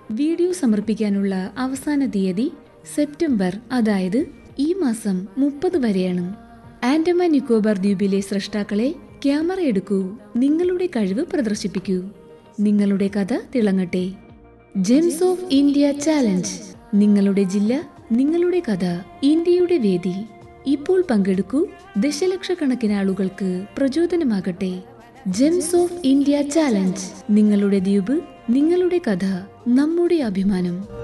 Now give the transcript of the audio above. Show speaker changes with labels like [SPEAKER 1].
[SPEAKER 1] video സമർപ്പിക്കാനുള്ള അവസാന തീയതി സെപ്റ്റംബർ അതായത് ഈ മാസം മുപ്പത് വരെയാണ് ആൻഡമാൻ നിക്കോബാർ ദ്വീപിലെ സൃഷ്ടാക്കളെ ക്യാമറ എടുക്കൂ നിങ്ങളുടെ കഴിവ് പ്രദർശിപ്പിക്കൂ നിങ്ങളുടെ കഥ തിളങ്ങട്ടെ ജെംസ് ഓഫ് ഇന്ത്യ ചാലഞ്ച് നിങ്ങളുടെ ജില്ല നിങ്ങളുടെ കഥ ഇന്ത്യയുടെ വേദി ഇപ്പോൾ പങ്കെടുക്കൂ ദശലക്ഷക്കണക്കിന് ആളുകൾക്ക് പ്രചോദനമാകട്ടെ ജെംസ് ഓഫ് ഇന്ത്യ ചാലഞ്ച് നിങ്ങളുടെ ദ്വീപ് നിങ്ങളുടെ കഥ നമ്മുടെ അഭിമാനം